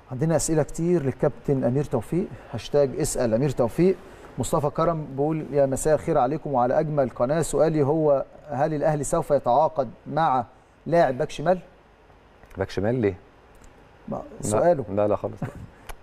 عندنا اسئله كتير للكابتن امير توفيق هاشتاج اسال امير توفيق مصطفى كرم بيقول يا مساء الخير عليكم وعلى اجمل قناه سؤالي هو هل الاهلي سوف يتعاقد مع لاعب باك شمال باك شمال ليه؟ ما- لا- سؤاله لا لا خالص لا.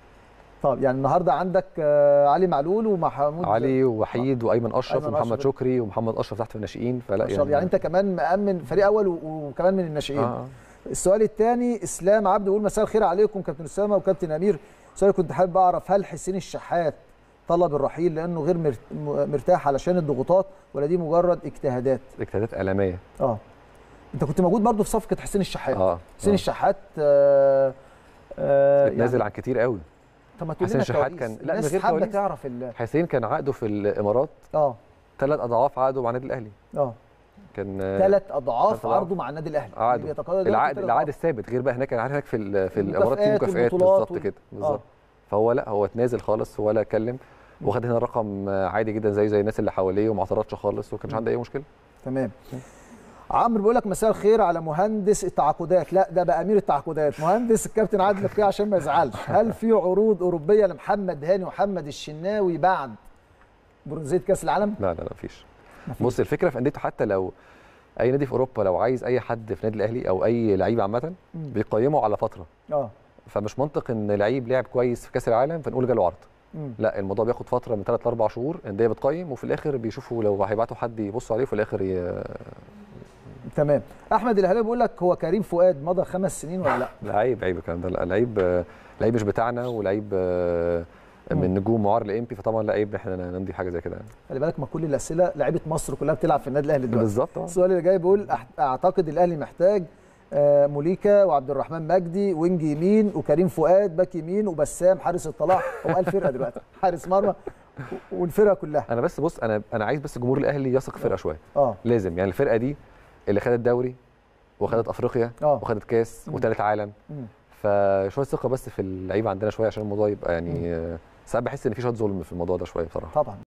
طب يعني النهارده عندك آه، علي معلول ومحمود علي ووحيد وايمن اشرف أيمن ومحمد أشرف. شكري ومحمد اشرف تحت في الناشئين فلا ما شاء الله. يعني انت كمان مأمن فريق اول و- وكمان من الناشئين آه. السؤال الثاني اسلام عبد يقول مساء الخير عليكم كابتن اسامه وكابتن امير سؤال كنت حابب اعرف هل حسين الشحات طلب الرحيل لانه غير مرت- م- مرتاح علشان الضغوطات ولا دي مجرد اجتهادات اجتهادات اعلاميه اه انت كنت موجود برضو في صفقه حسين الشحات اه حسين آه. الشحات آه آه اتنازل عن كتير قوي طب ما تقول حسين لنا الشحات كواليس. كان- لا، من الناس غير حابه كواليس. تعرف ال- حسين كان عقده في الامارات اه ثلاث اضعاف عقده مع النادي الاهلي اه كان ثلاث اضعاف ثلاث أضعاف. عرضه مع النادي الاهلي عقده. اللي بيتقاضى دلوقتي العقد تلات العقد أضعاف. الثابت غير بقى هناك يعني هناك في ال- في الامارات في المكافآت مكافآت والبطولات بالظبط وال- كده آه. بالظبط فهو لا هو اتنازل خالص ولا اتكلم واخد هنا رقم عادي جدا زي زي الناس اللي حواليه وما اعترضش خالص وما كانش عنده اي مشكله تمام عمرو بيقول لك مساء الخير على مهندس التعاقدات لا ده بقى امير التعاقدات مهندس الكابتن عادل القيع عشان ما يزعلش هل في عروض اوروبيه لمحمد هاني ومحمد الشناوي بعد برونزيه كاس العالم لا لا لا مفيش مفيش. بص الفكره في انديته حتى لو اي نادي في اوروبا لو عايز اي حد في النادي الاهلي او اي لعيب عامه مم. بيقيمه على فتره اه فمش منطق ان لعيب لعب كويس في كاس العالم فنقول جاله عرض مم. لا الموضوع بياخد فتره من 3 ل 4 شهور انديه بتقيم وفي الاخر بيشوفوا لو هيبعتوا حد يبص عليه وفي الاخر ي... تمام احمد الهلالي بيقول لك هو كريم فؤاد مضى خمس سنين ولا لا لعيب عيب الكلام ده لا لعيب آه، لعيب مش بتاعنا ولعيب آه، من نجوم معار الامبي فطبعا لا عيب احنا نمضي حاجه زي كده يعني. خلي بالك ما كل الاسئله لعيبه مصر كلها بتلعب في النادي الاهلي دلوقتي بالظبط آه. السؤال اللي جاي بيقول أح- اعتقد الاهلي محتاج آه، موليكا وعبد الرحمن مجدي وينج يمين وكريم فؤاد باك يمين وبسام حارس الطلاع هو قال فرقه دلوقتي حارس مرمى و- والفرقه كلها انا بس بص انا انا عايز بس جمهور الاهلي يثق في الفرقه شويه اه لازم يعني الفرقه دي اللي خدت دوري وخدت افريقيا اه وخدت كاس مم. وثالث عالم مم. فشويه ثقه بس في اللعيبه عندنا شويه عشان الموضوع يبقى يعني آه، ساعات بحس ان في شويه ظلم في الموضوع ده شويه بصراحه طبعا